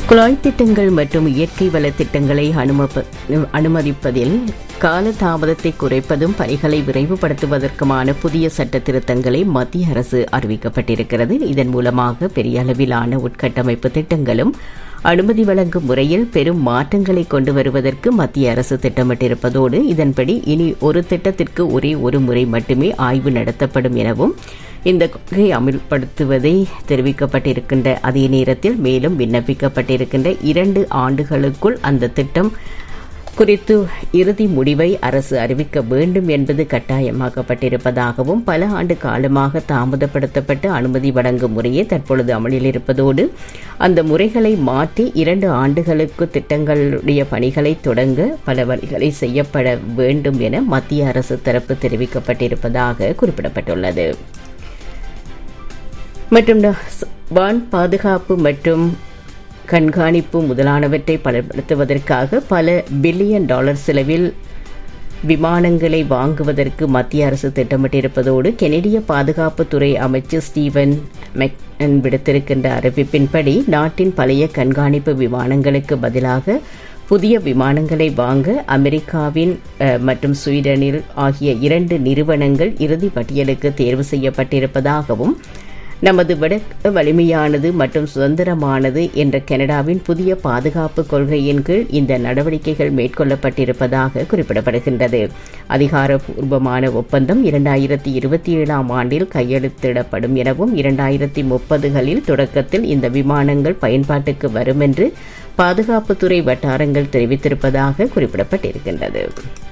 குழாய் திட்டங்கள் மற்றும் இயற்கை வள திட்டங்களை அனுமப- அனுமதிப்பதில் கால தாமதத்தை குறைப்பதும் பணிகளை விரைவுபடுத்துவதற்குமான புதிய சட்ட திருத்தங்களை மத்திய அரசு அறிவிக்கப்பட்டிருக்கிறது இதன் மூலமாக பெரிய அளவிலான உட்கட்டமைப்பு திட்டங்களும் அனுமதி வழங்கும் முறையில் பெரும் மாற்றங்களை கொண்டு வருவதற்கு மத்திய அரசு திட்டமிட்டிருப்பதோடு இதன்படி இனி ஒரு திட்டத்திற்கு ஒரே ஒரு முறை மட்டுமே ஆய்வு நடத்தப்படும் எனவும் இந்த கொள்கை அமல்படுத்துவதை தெரிவிக்கப்பட்டிருக்கின்ற அதே நேரத்தில் மேலும் விண்ணப்பிக்கப்பட்டிருக்கின்ற இரண்டு ஆண்டுகளுக்குள் அந்த திட்டம் குறித்து இறுதி முடிவை அரசு அறிவிக்க வேண்டும் என்பது கட்டாயமாக்கப்பட்டிருப்பதாகவும் பல ஆண்டு காலமாக தாமதப்படுத்தப்பட்டு அனுமதி வழங்கும் முறையே தற்பொழுது அமலில் இருப்பதோடு அந்த முறைகளை மாற்றி இரண்டு ஆண்டுகளுக்கு திட்டங்களுடைய பணிகளை தொடங்க பல வழிகளை செய்யப்பட வேண்டும் என மத்திய அரசு தரப்பு தெரிவிக்கப்பட்டிருப்பதாக குறிப்பிடப்பட்டுள்ளது மற்றும் வான் பாதுகாப்பு மற்றும் கண்காணிப்பு முதலானவற்றை பலப்படுத்துவதற்காக பல பில்லியன் டாலர் செலவில் விமானங்களை வாங்குவதற்கு மத்திய அரசு திட்டமிட்டிருப்பதோடு கெனடிய பாதுகாப்புத்துறை அமைச்சர் ஸ்டீவன் மெக்கன் விடுத்திருக்கின்ற அறிவிப்பின்படி நாட்டின் பழைய கண்காணிப்பு விமானங்களுக்கு பதிலாக புதிய விமானங்களை வாங்க அமெரிக்காவின் அஹ், மற்றும் ஸ்வீடனில் ஆகிய இரண்டு நிறுவனங்கள் இறுதி பட்டியலுக்கு தேர்வு செய்யப்பட்டிருப்பதாகவும் நமது வடக்கு வலிமையானது மற்றும் சுதந்திரமானது என்ற கனடாவின் புதிய பாதுகாப்பு கொள்கையின் கீழ் இந்த நடவடிக்கைகள் மேற்கொள்ளப்பட்டிருப்பதாக குறிப்பிடப்படுகின்றது அதிகாரப்பூர்வமான ஒப்பந்தம் இரண்டாயிரத்தி இருபத்தி ஏழாம் ஆண்டில் கையெழுத்திடப்படும் எனவும் இரண்டாயிரத்தி முப்பதுகளில் தொடக்கத்தில் இந்த விமானங்கள் பயன்பாட்டுக்கு வரும் என்று பாதுகாப்புத்துறை வட்டாரங்கள் தெரிவித்திருப்பதாக குறிப்பிடப்பட்டிருக்கின்றது